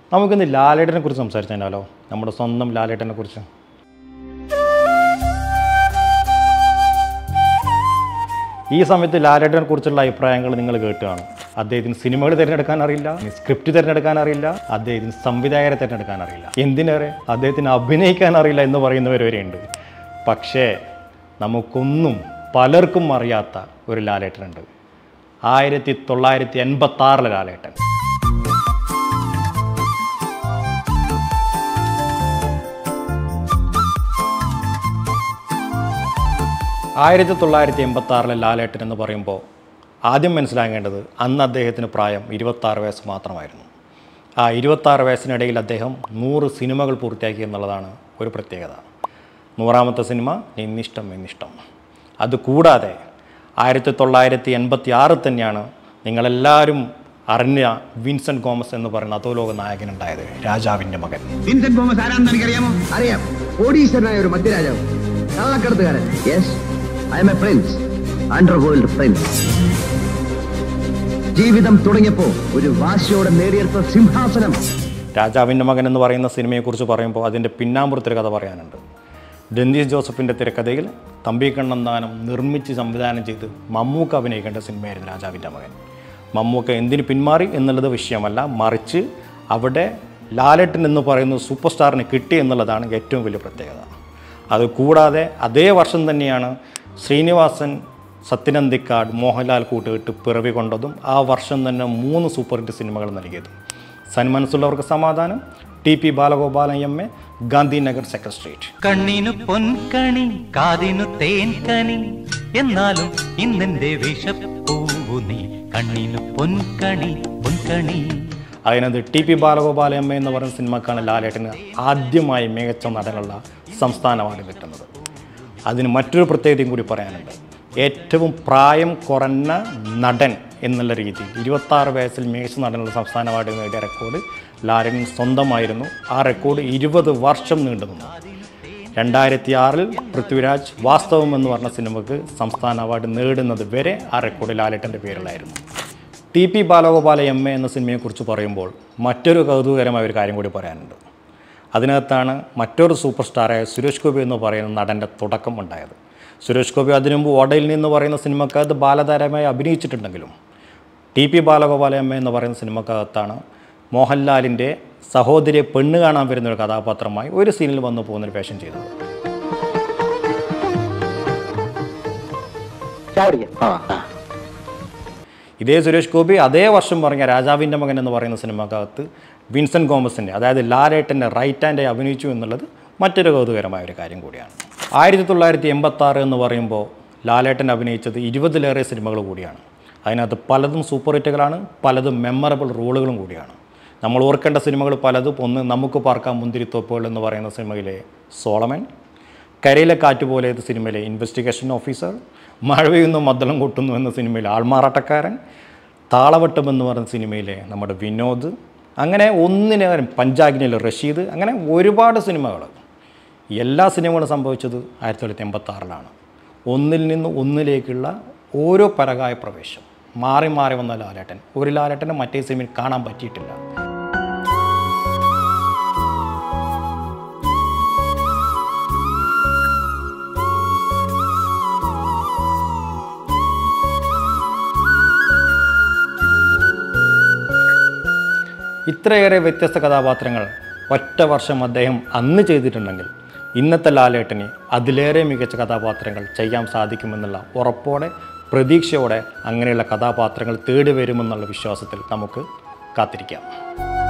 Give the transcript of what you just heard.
നമുക്കിന്ന് ലാലേട്ടനെ കുറിച്ച് സംസാരിച്ചാലോ നമ്മുടെ സ്വന്തം ലാലേട്ടനെ കുറിച്ച് ഈ സമയത്ത് ലാലേട്ടനെ കുറിച്ചുള്ള അഭിപ്രായങ്ങൾ നിങ്ങൾ കേട്ടുകയാണ് അദ്ദേഹത്തിന് സിനിമകൾ തിരഞ്ഞെടുക്കാൻ അറിയില്ല സ്ക്രിപ്റ്റ് തിരഞ്ഞെടുക്കാൻ അറിയില്ല അദ്ദേഹത്തിന് സംവിധായകരെ തിരഞ്ഞെടുക്കാൻ അറിയില്ല എന്തിനേറെ അദ്ദേഹത്തിന് അഭിനയിക്കാൻ അറിയില്ല എന്ന് പറയുന്നവർ വരെയുണ്ട് പക്ഷേ നമുക്കൊന്നും പലർക്കും അറിയാത്ത ഒരു ലാലേട്ടനുണ്ട് ആയിരത്തി തൊള്ളായിരത്തി എൺപത്തി ആറിലെ ലാലേട്ടൻ ആയിരത്തി തൊള്ളായിരത്തി എൺപത്തി ആറിലെ ലാലേട്ടൻ എന്ന് പറയുമ്പോൾ ആദ്യം മനസ്സിലാക്കേണ്ടത് അന്ന് അദ്ദേഹത്തിന് പ്രായം ഇരുപത്താറ് വയസ്സ് മാത്രമായിരുന്നു ആ ഇരുപത്താറ് വയസ്സിനിടയിൽ അദ്ദേഹം നൂറ് സിനിമകൾ പൂർത്തിയാക്കി എന്നുള്ളതാണ് ഒരു പ്രത്യേകത നൂറാമത്തെ സിനിമ എന്നിഷ്ടം എന്നിഷ്ടം അതുകൂടാതെ ആയിരത്തി തൊള്ളായിരത്തി എൺപത്തി ആറിൽ തന്നെയാണ് നിങ്ങളെല്ലാവരും അറിഞ്ഞ വിൻസെൻറ്റ് ഗോമസ് എന്ന് പറയുന്ന അധോലോക നായകനുണ്ടായത് രാജാവിൻ്റെ മകൻ വിൻസെന്റ് തോമസ് ആരാണെന്ന് എനിക്കറിയാമോ അറിയാം കോടീശ്വരനായ ഒരു മധ്യരാജാവ് കള്ളക്കടത്തുകാരൻ yes I'm a prince underworld prince ജീവിതം തുടങ്ങിയപ്പോ ഒരു വാശിയോടെ നേടിയെടുത്ത സിംഹാസനം രാജാവിൻ്റെ മകൻ എന്ന് പറയുന്ന സിനിമയെക്കുറിച്ച് പറയുമ്പോൾ അതിൻ്റെ പിന്നാമ്പുറത്തൊരു കഥ പറയാനുണ്ട് ഡെന്നീസ് ജോസഫിൻ്റെ തിരക്കഥയിൽ തമ്പി കണ്ണന്താനം നിർമ്മിച്ച് സംവിധാനം ചെയ്ത് മമ്മൂക്ക അഭിനയിക്കേണ്ട സിനിമയായിരുന്നു രാജാവിൻ്റെ മകൻ മമ്മൂക്ക എന്തിന് പിന്മാറി എന്നുള്ളത് വിഷയമല്ല മറിച്ച് അവിടെ ലാലേട്ടൻ എന്ന് പറയുന്ന സൂപ്പർ സ്റ്റാറിന് കിട്ടി എന്നുള്ളതാണ് ഏറ്റവും വലിയ പ്രത്യേകത അത് കൂടാതെ അതേ വർഷം തന്നെയാണ് ശ്രീനിവാസൻ സത്യനന്ദിക്കാട് മോഹൻലാൽ കൂട്ടുകെട്ട് പിറവി കൊണ്ടതും ആ വർഷം തന്നെ മൂന്ന് സൂപ്പർ ഹിറ്റ് സിനിമകൾ നൽകിയതും സന്മനസ്സുള്ളവർക്ക് സമാധാനം T P Balagopalan M A Gandhinagar secretary street കണ്ണിനു പൊൻകണി കാതിനു തേൻകനി എന്നാലും ഇന്നെന്റെ വിഷപ്പൂവു നീ കണ്ണിനു പൊൻകണി പൊൻകണി അതിനകത്ത് T P Balagopala M A എന്ന് പറയുന്ന സിനിമക്കാണ് ലാലേട്ടന് ആദ്യമായി മികച്ച നടനുള്ള സംസ്ഥാന അവാർഡ് കിട്ടുന്നത് അതിന് മറ്റൊരു പ്രത്യേകതയും കൂടി പറയാനുണ്ട് ഏറ്റവും പ്രായം കുറഞ്ഞ നടൻ എന്നുള്ള രീതിയിൽ ഇരുപത്താറ് വയസ്സിൽ മികച്ച നടനുള്ള സംസ്ഥാന അവാർഡ് നേടിയ റെക്കോർഡ് ലാലേട്ടൻ സ്വന്തമായിരുന്നു ആ റെക്കോർഡ് ഇരുപത് വർഷം നീണ്ടു നിന്നു രണ്ടായിരത്തി ആറിൽ പൃഥ്വിരാജ് വാസ്തവം എന്ന് പറഞ്ഞ സിനിമക്ക് സംസ്ഥാന അവാർഡ് നേടുന്നത് വരെ ആ റെക്കോർഡ് ലാലേട്ടൻ്റെ പേരിലായിരുന്നു T P Balagopala M A എന്ന സിനിമയെക്കുറിച്ച് പറയുമ്പോൾ മറ്റൊരു കൗതുകകരമായ ഒരു കാര്യം കൂടി പറയാനുണ്ട് അതിനകത്താണ് മറ്റൊരു സൂപ്പർ സ്റ്റാറായ സുരേഷ് ഗോപി എന്ന് പറയുന്ന നടൻ്റെ തുടക്കം ഉണ്ടായത് സുരേഷ് ഗോപി അതിനു മുമ്പ് ഓടയിൽ നിന്ന് പറയുന്ന സിനിമക്കകത്ത് ബാലതാരമായി അഭിനയിച്ചിട്ടുണ്ടെങ്കിലും T P Balagopala M A എന്ന് പറയുന്ന സിനിമക്കകത്താണ് മോഹൻലാലിൻ്റെ സഹോദരിയെ പെണ്ണ് കാണാൻ വരുന്ന ഒരു കഥാപാത്രമായി ഒരു സീനിൽ വന്നു പോകുന്നൊരു വേഷം ചെയ്തത് ഇതേ സുരേഷ് ഗോപി അതേ വർഷം പറഞ്ഞ രാജാവിൻ്റെ മകൻ എന്ന് പറയുന്ന സിനിമക്കകത്ത് വിൻസെൻറ്റ് ഗോമസിൻ്റെ അതായത് ലാലേട്ടൻ്റെ റൈറ്റ് ഹാൻഡായി അഭിനയിച്ചു എന്നുള്ളത് മറ്റൊരു കൗതുകരമായ ഒരു കാര്യം കൂടിയാണ് ആയിരത്തി തൊള്ളായിരത്തി എൺപത്താറ് എന്ന് പറയുമ്പോൾ ലാലേട്ടൻ അഭിനയിച്ചത് ഇരുപതിലേറെ സിനിമകൾ കൂടിയാണ് അതിനകത്ത് പലതും സൂപ്പർ ഹിറ്റുകളാണ് പലതും മെമ്മറബിൾ റോളുകളും കൂടിയാണ് നമ്മൾ ഓർക്കേണ്ട സിനിമകൾ പലതും ഒന്ന് നമുക്ക് പാർക്കാം മുന്തിരിത്തോപ്പുകൾ എന്ന് പറയുന്ന സിനിമയിലെ സോളമൻ കരയിലെ കാറ്റ് പോലെ എന്ന സിനിമയിലെ ഇൻവെസ്റ്റിഗേഷൻ ഓഫീസർ മഴ പെയ്യുന്നു മദ്ദളം കൊട്ടുന്നു എന്ന സിനിമയിലെ ആൾമാറാട്ടക്കാരൻ താളവട്ടം എന്ന് പറയുന്ന സിനിമയിലെ നമ്മുടെ വിനോദ് അങ്ങനെ ഒന്നിനേരം പഞ്ചാഗ്നിയിലെ റഷീദ് അങ്ങനെ ഒരുപാട് സിനിമകൾ എല്ലാ സിനിമകളും സംഭവിച്ചത് ആയിരത്തി തൊള്ളായിരത്തി എൺപത്തി ആറിലാണ് ഒന്നിൽ നിന്ന് ഒന്നിലേക്കുള്ള ഓരോ പരകായ പ്രവേശം മാറി മാറി വന്ന ലാലേട്ടൻ ഒരു ലാലേട്ടനെ മറ്റേ സിനിമയിൽ കാണാൻ പറ്റിയിട്ടില്ല ഇത്രയേറെ വ്യത്യസ്ത കഥാപാത്രങ്ങൾ ഒറ്റ വർഷം അദ്ദേഹം അന്ന് ചെയ്തിട്ടുണ്ടെങ്കിൽ ഇന്നത്തെ ലാലേട്ടന് അതിലേറെ മികച്ച കഥാപാത്രങ്ങൾ ചെയ്യാൻ സാധിക്കുമെന്നുള്ള ഉറപ്പോടെ പ്രതീക്ഷയോടെ അങ്ങനെയുള്ള കഥാപാത്രങ്ങൾ തേടി വരുമെന്നുള്ള വിശ്വാസത്തിൽ നമുക്ക് കാത്തിരിക്കാം